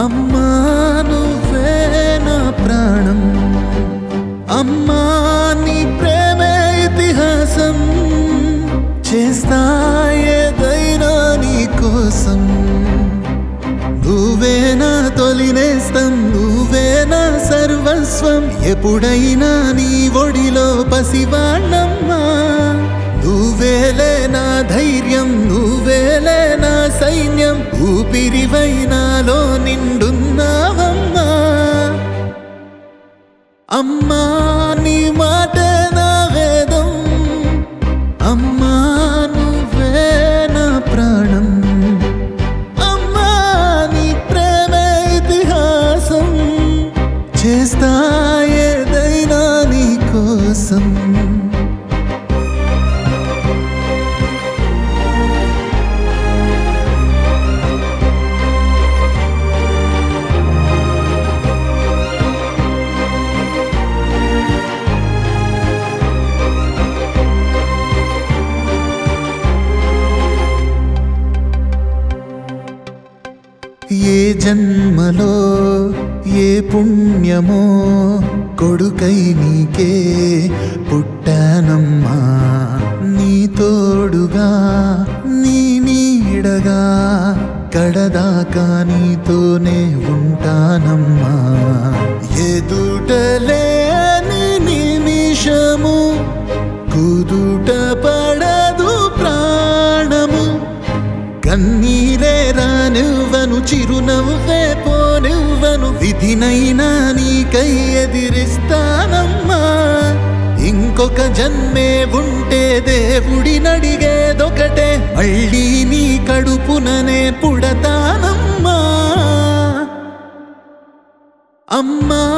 అమ్మా నువ్వే నా ప్రాణం అమ్మా నీ ప్రేమే ఇతిహాసం చేస్తా ఏదైనా నీ కోసం నువ్వే నా తొలినేస్తం నువ్వే నా సర్వస్వం ఎప్పుడైనా నీ ఒడిలో పసివాణమ్మా నువ్వేలే నా ధైర్యం నువ్వేలే నా సైన్యం ఊపిరివై నాలో నిండున్నావమ్మా అమ్మా నీ మాట నా వేదం అమ్మా నువ్వే నా ప్రాణం అమ్మా నీ ప్రేమే ఇతిహాసం చేస్తా ఏదైనా నీ కోసం ఏ జన్మలో ఏ పుణ్యమో కొడుకై నీకే పుట్టానమ్మా నీ తోడుగా నీ నీడగా కడదాకా నీతోనే ఉంటానమ్మా ఎదుటలేని నిమిషము కుదుట పడదు ప్రాణము కన్నీరే రానివ్వను చిరునవ్వే పోనివ్వను విధినైనా నీకై ఎదిరిస్తానమ్మా ఇంకొక జన్మే ఉంటే దేవుడినడిగేదొకటే మళ్ళీ నీ కడుపుననే పుడతానమ్మా అమ్మా